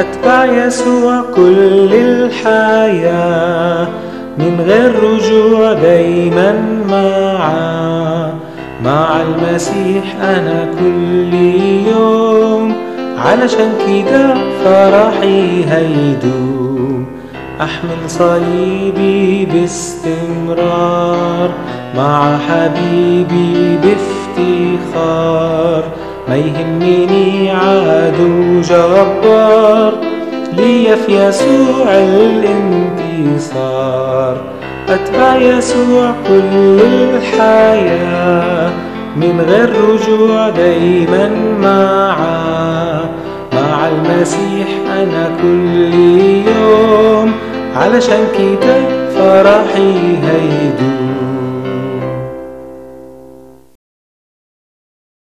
أتبع يسوع كل الحياة من غير رجوع دايما معاه مع المسيح أنا كل يوم علشان كده فرحي هيدوم أحمل صليبي باستمرار مع حبيبي بافتخار ما يهمني عدو جبار ليا في يسوع الانتصار أتبع يسوع كل الحياة من غير رجوع دايما معاه مع المسيح أنا كل يوم علشان كده فرحي هيدوم